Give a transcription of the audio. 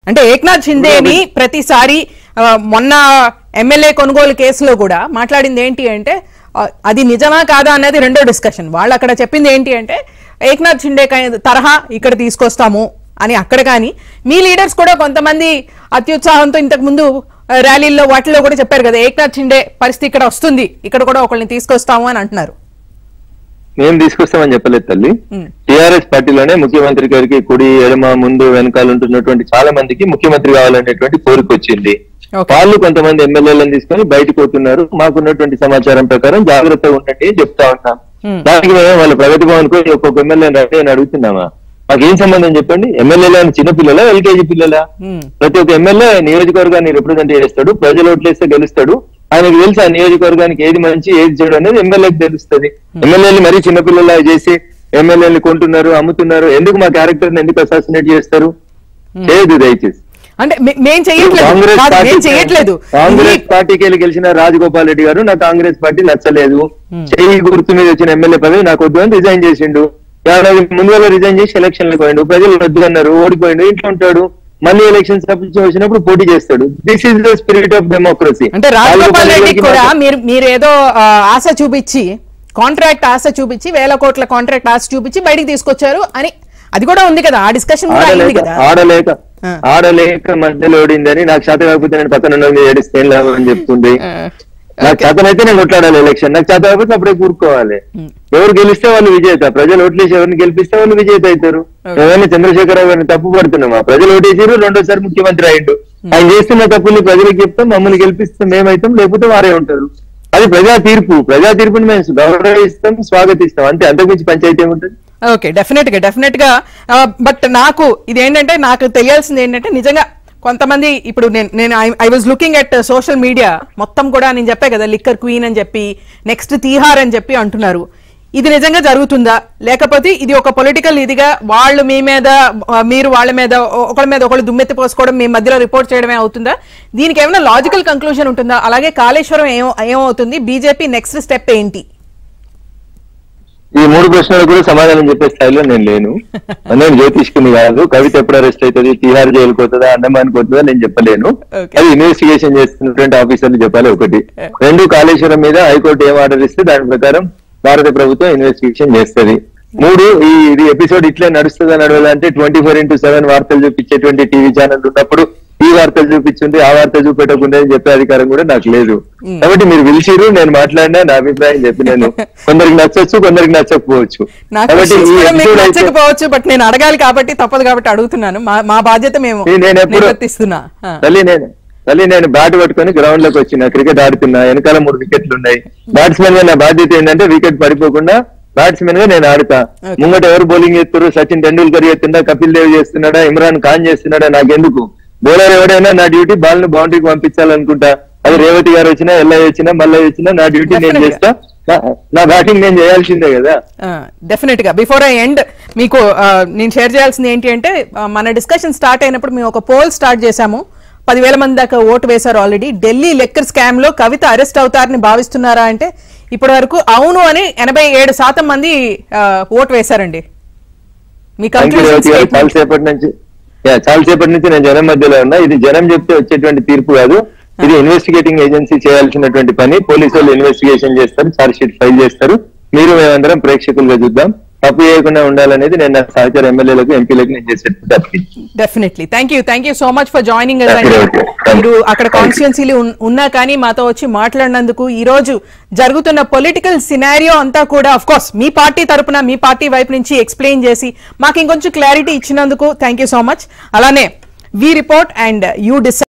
అంటే ఏక్నాథ్ షిందేని ప్రతిసారి ఆ, మొన్న ఎమ్మెల్యే కొనుగోలు కేసులో కూడా మాట్లాడింది ఏంటి అంటే ఆ, అది నిజమా కాదా అనేది రెండో డిస్కషన్ వాళ్ళు అక్కడ చెప్పింది ఏంటి అంటే ఏక్నాథ్ షిండే కై- తరహా ఇక్కడ తీసుకొస్తాము అని అక్కడ కానీ మీ లీడర్స్ కూడా కొంతమంది అత్యుత్సాహంతో ఇంతకు ముందు ఆ, ర్యాలీల్లో వాటిలో కూడా చెప్పారు కదా ఏక్నాథ్ షిండే పరిస్థితి ఇక్కడ వస్తుంది ఇక్కడ కూడా ఒకళ్ళని తీసుకొస్తాము అని అంటున్నారు మేము తీసుకొస్తామని చెప్పలేదు తల్లి ఉమ్. టిఆర్ఎస్ పార్టీలోనే ముఖ్యమంత్రి గారికి కుడి ఎడమ ముందు వెనకాల ఉంటున్నటువంటి చాలా మందికి ముఖ్యమంత్రి కావాలనేటువంటి కోరిక వచ్చింది Okay. వాళ్ళు కొంతమంది ఎమ్మెల్యేలను తీసుకొని బయటకు పోతున్నారు మాకున్నటువంటి సమాచారం ప్రకారం జాగ్రత్తగా ఉండండి అని చెప్తా ఉంటాం Hmm. దానికి మేము వాళ్ళ ప్రగతి భవన్ కు ఒక్కొక్క ఎమ్మెల్యే రండి అని అడుగుతున్నామా మాకేం సంబంధం చెప్పండి ఎమ్మెల్యేలు చిన్న పిల్లలా ఎల్కేజీ పిల్లలా ఉమ్. ప్రతి ఒక్క ఎమ్మెల్యే నియోజకవర్గాన్ని రిప్రజెంట్ చేస్తాడు ప్రజలు ఓట్లేస్తే గెలుస్తాడు ఆయనకు తెలుసు ఆ నియోజకవర్గానికి ఏది మంచి ఏది చెడు అనేది ఎమ్మెల్యేకి తెలుస్తుంది ఎమ్మెల్యేలు మరీ చిన్నపిల్లలా చేసి ఎమ్మెల్యేలు కొంటున్నారు అమ్ముతున్నారు ఎందుకు మా క్యారెక్టర్ ఎందుకు అసాసినేట్ చేస్తారు చేయదు దయచేసి అంటే మే- మేం చేయట్లేదు కాంగ్రెస్ కాదు, పార్టీ మేం చేయట్లేదు కాంగ్రెస్ ఇది- పార్టీకి వెళ్ళి గెలిచిన రాజగోపాల్ రెడ్డి గారు నాకు కాంగ్రెస్ పార్టీ నచ్చలేదు చెయ్యి గుర్తు మీద వచ్చిన ఎమ్మెల్యే పదవి నాకు వద్దు అని రిజైన్ చేసిండు ఏడాది ముందుగా రిజైన్ చేసి ఎలక్షన్ పోయిండు ప్రజలు వద్దు అన్నారు ఓడిపోయిండు ఇంట్లో ఉంటాడు మళ్ళీ ఎలక్షన్స్ వచ్చినప్పుడు పోటీ చేస్తాడు this is the spirit of democracy అంటే రాజగోపాల్ రెడ్డి కూడా మీరు మీరు ఏదో ఆ, ఆశ చూపించి కాంట్రాక్ట్ ఆశ చూపించి వేల కోట్ల కాంట్రాక్ట్ ఆశ చూపించి బయటికి తీసుకొచ్చారు అని అది కూడా ఉంది కదా ఆ డిస్కషన్ కూడా అయింది ఆడలేక కదా ఆడలేక ఆ. ఆడలేక మధ్యలో ఓడిందని నాకు చేత కాకపోతే నేను పక్కన ఉన్న వాళ్ళని ఏడిస్తే ఏం లాభం అని చెప్తుంది ఆ, నాకు చేతనైతే నేను కొట్లాడాలి ఎలక్షన్ నాకు చేత కాకపోతే అప్పుడే కూరుకోవాలి ఎవరు గెలిస్తే వాళ్ళు విజేత ప్రజలు ఓట్లేసి ఎవరిని గెలిపిస్తే వాళ్ళు విజేత అవుతారు ఏమైనా చంద్రశేఖరరావు గారిని తప్పు పడుతున్నామా ప్రజలు ఓటేసారు రెండోసారి ముఖ్యమంత్రి అయ్యిండు ఆయన చేస్తున్న తప్పుల్ని ప్రజలకు చెప్తాం మమ్మల్ని గెలిపిస్తాం మేమైతాం లేకపోతే వారే ఉంటారు అది ప్రజా తీర్పు ప్రజా తీర్పుని మేము గౌరవిస్తాం స్వాగతిస్తాం అంతే అంతకుమించి పంచాయతీ ఏముంటుంది ఓకే డెఫినెట్ గా డెఫినెట్ గా బట్ నాకు ఇది ఏంటంటే నాకు తెలియాల్సింది ఏంటంటే నిజంగా కొంతమంది ఇప్పుడు నేను నేను I was looking at social media మొత్తం కూడా నేను చెప్పే కదా లిక్కర్ క్వీన్ అని చెప్పి నెక్స్ట్ తీహార్ అని చెప్పి అంటున్నారు ఇది నిజంగా జరుగుతుందా లేకపోతే ఇది ఒక పొలిటికల్ ఇదిగా వాళ్ళు మీ మీద ఆ, మీరు వాళ్ళ మీద ఒ- ఒకళ్ళ మీద ఒకళ్ళు దుమ్మెత్తి పోసుకోవడం మీ మధ్యలో రిపోర్ట్ చేయడమే అవుతుందా దీనికి ఏమైనా లాజికల్ కంక్లూజన్ ఉంటుందా అలాగే కాళేశ్వరం ఏం ఏమవుతుంది బీజేపీ నెక్స్ట్ స్టెప్ ఏంటి ఈ మూడు ప్రశ్నలకు కూడా సమాధానం చెప్పే స్థాయిలో నేను లేను నేను జ్యోతిష్కుని కాదు కవిత ఎప్పుడు అరెస్ట్ అవుతుంది తిహార్ జైలు పోతుందా అండమాన్ పోతుందా నేను చెప్పలేను Okay. అది ఇన్వెస్టిగేషన్ చేస్తున్నటువంటి ఆఫీసర్లు చెప్పాలి ఒకటి రెండు కాళేశ్వరం మీద హైకోర్టు ఏం ఆర్డర్ ఇస్తే దాని ప్రకారం భారత ప్రభుత్వం ఇన్వెస్టిగేషన్ చేస్తది మూడు ఈ ఇది ఎపిసోడ్ ఇట్లే నడుస్తుందా నడవదా అంటే ట్వంటీ ఫోర్ ఇంటూ సెవెన్ వార్తలు చూపించేటువంటి టీవీ ఛానల్ ఉన్నప్పుడు ఈ వార్తలు చూపించుంటే ఆ వార్త చూపెట్టకుండా అని చెప్పే అధికారం కూడా నాకు లేదు కాబట్టి మీరు పిలిచిరు నేను మాట్లాడినా నా అభిప్రాయం చెప్పినాను కొందరికి నచ్చొచ్చు కొందరికి నచ్చకపోవచ్చు నాకు కాబట్టి questions ఈ కూడా మీకు episode అయితే- నచ్చకపోవచ్చు బట్ నేను అడగాలి కాబట్టి తప్పదు కాబట్టి అడుగుతున్నాను మా మా బాధ్యత మేము ఈ నేను ఎప్పుడు- నిర్వర్తిస్తున్నా ఆ. తల్లి నేను తల్లి నేను బ్యాట్ పట్టుకొని గ్రౌండ్ లోకి వచ్చిన క్రికెట్ ఆడుతున్నా వెనకాల మూడు వికెట్లు ఉన్నాయి బ్యాట్స్మెన్ గా నా బాధ్యత ఏంటంటే వికెట్ పడిపోకుండా బ్యాట్స్మెన్ గా నేను ఆడుతా Okay. ముంగట ఎవరు బౌలింగ్ చేస్తారు సచిన్ టెండూల్కర్ చేస్తుందా కపిల్ దేవ్ చేస్తున్నాడా ఇమ్రాన్ ఖాన్ చేస్తున్నాడా నాకెందుకు బౌలర్ ఎవడైనా నా డ్యూటీ బాల్ ను బౌండరీకి పంపించాలనుకుంటా అది రేవతి గారు వచ్చినా ఎల్ఐ వచ్చినా మల్లయ్య వచ్చినా నా డ్యూటీ నేను Definitely. చేస్తా నా- నా బ్యాటింగ్ నేను చేయాల్సిందే కదా డెఫినెట్ గా బిఫోర్ ఐ ఎండ్ మీకు ఆ, నేను షేర్ చేయాల్సింది ఏంటి అంటే ఆ, మన డిస్కషన్ స్టార్ట్ అయినప్పుడు మేము ఒక పోల్ స్టార్ట్ చేశాము పదివేల మంది దాకా ఓటు వేశారు ఆల్రెడీ ఢిల్లీ లెక్కర్ స్కామ్ లో కవిత అరెస్ట్ అవుతారని భావిస్తున్నారా అంటే ఇప్పటి వరకు అవును అని ఎనభై ఏడు శాతం మంది ఆ, ఓటు వేశారండి మీ thank you conclusion Revathi garu చాలా సేపటి నుంచి యా, చాలా సేపటి నుంచి నేను జనం మధ్యలో ఉన్నా ఇది జనం చెప్తే వచ్చేటువంటి తీర్పు కాదు ఇది ఇన్వెస్టిగేటింగ్ ఏజెన్సీ చేయాల్సినటువంటి పని పోలీసు వాళ్ళు ఇన్వెస్టిగేషన్ చేస్తారు చార్జ్ షీట్ ఫైల్ చేస్తారు మీరు మేమందరం ప్రేక్షకులుగా చూద్దాం తప్పు చేయకుండా ఉండాలనేది నేను నా సహచర ఎమ్మెల్యేలకు ఎంపీలకు నేను చేసేటువంటి appeal definitely thank you thank you so much for joining Okay, okay. మీరు అక్కడ కాన్స్టిట్యున్సీలు ఉన్నా కానీ మాతో వచ్చి మాట్లాడినందుకు ఈ రోజు జరుగుతున్న పొలిటికల్ సినారియో అంతా కూడా అఫ్ కోర్స్ మీ పార్టీ తరపున మీ పార్టీ వైపు నుంచి ఎక్స్ప్లెయిన్ చేసి మాకు ఇంకొంచెం క్లారిటీ ఇచ్చినందుకు థ్యాంక్ యూ సో మచ్ అలానే we report and you decide